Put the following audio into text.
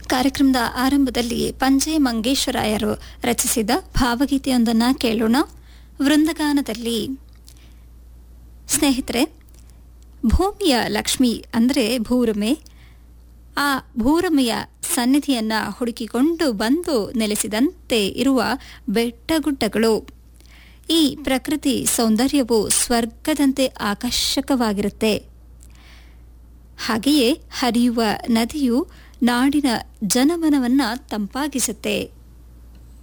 ಕಾರ್ಯಕ್ರಮದ ಆರಂಭದಲ್ಲಿ ಪಂಜೆ ಮಂಗೇಶ್ವರಾಯರು ರಚಿಸಿದ ಭಾವಗೀತೆಯೊಂದನ್ನು ಕೇಳೋಣ ವೃಂದಗಾನದಲ್ಲಿ ಸ್ನೇಹಿತರೆ ಭೂಮಿಯ ಲಕ್ಷ್ಮಿ ಅಂದರೆ ಭೂರಮೆ ಆ ಭೂರಮೆಯ ಸನ್ನಿಧಿಯನ್ನ ಹುಡುಕಿಕೊಂಡು ಬಂದು ನೆಲೆಸಿದಂತೆ ಇರುವ ಬೆಟ್ಟಗುಡ್ಡಗಳು ಈ ಪ್ರಕೃತಿ ಸೌಂದರ್ಯವು ಸ್ವರ್ಗದಂತೆ ಆಕರ್ಷಕವಾಗಿರುತ್ತೆ ಹಾಗೆಯೇ ಹರಿಯುವ ನದಿಯು ನಾಡಿನ ಜನಮನವನ್ನ ತಂಪಾಗಿಸುತ್ತೆ